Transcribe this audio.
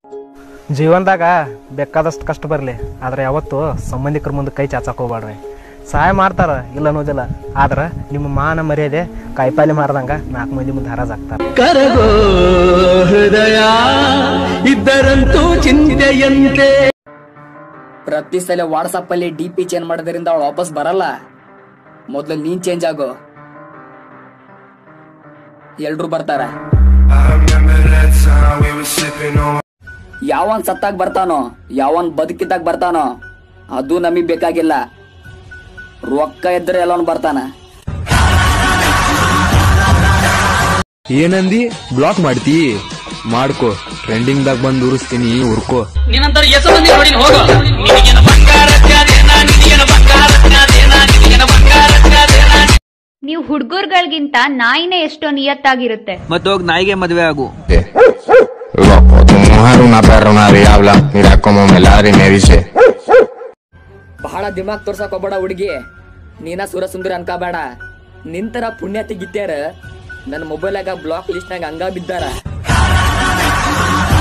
ಜೀವನದಾಗ ಬೇಕಾದಷ್ಟು ಕಷ್ಟ ಬರಲಿ ಆದ್ರೆ ಯಾವತ್ತು ಸಂಬಂಧಿಕರ ಮುಂದೆ ಕೈ ಚಾಚಕ್ ಹೋಗ್ಬೇಡ್ರಿ ಸಹಾಯ ಮಾಡ್ತಾರ ಇಲ್ಲ ಅನ್ನೋದಿಲ್ಲ ಆದ್ರೆ ನಿಮ್ಮ ಮಾನ ಮರ್ಯಾದೆ ಕಾಯಿಪಾಲಿ ಮಾಡ್ದಂಗ ನಾಲ್ಕು ಮಂದಿ ಮುಂದೆ ಹರಾಜ್ ಆಗ್ತಾರ ಕರಗೋ ಹೃದಯ ಇದ್ದರಂತೂ ಚಿಂತೆಯಂತೆ ಪ್ರತಿ ಸಲ ವಾಟ್ಸಪ್ ಅಲ್ಲಿ ಡಿ ಪಿ ಚೇಂಜ್ ಮಾಡೋದ್ರಿಂದ ಅವಳು ವಾಪಸ್ ಬರಲ್ಲ ಮೊದ್ಲು ನೀನ್ ಚೇಂಜ್ ಆಗು ಎಲ್ರು ಬರ್ತಾರ ಯಾವನ್ ಸತ್ತಾಗ ಬರ್ತಾನೋ ಯಾವನ್ ಬದುಕಿದ್ದಾಗ ಬರ್ತಾನೋ ಅದು ನಮಗ್ ಬೇಕಾಗಿಲ್ಲ ರೊಕ್ಕ ಇದ್ರೆ ಎಲ್ಲವನ್ ಬರ್ತಾನ ಏನಂದಿ ಬ್ಲಾಕ್ ಮಾಡ್ತಿ ಮಾಡ್ಕೋ ಟ್ರೆಂಡಿಂಗ್ ದಾಗ ಬಂದ್ ಉರಿಸ್ತೀನಿ ಉರ್ಕೋ ನೀವು ಹುಡುಗರುಗಳಿಗಿಂತ ನಾಯಿನೇ ಎಷ್ಟೋ ನಿಯತ್ತಾಗಿರುತ್ತೆ ಮತ್ತೋಗ್ ನಾಯಿಗೆ ಮದ್ವೆ ಆಗು Loco, tu mujer una perra, una diabla. Mira cómo me ladra y me dice. ಬಹಳ ದಿಮಾಗ್ ತೋರ್ಸಕ್ ಹೋಗ್ಬೇಡ ಹುಡುಗಿ ನೀನ ಸುರ ಸುಂದರ ಅನ್ಕೋಬೇಡ ನಿಂತರ ಪುಣ್ಯತಿ ಗಿತ್ಯಾರ ನನ್ನ ಮೊಬೈಲಾಗ ಬ್ಲಾಕ್ ಲಿಸ್ಟ್ನಾಗ ಹಂಗ ಬಿದ್ದಾರ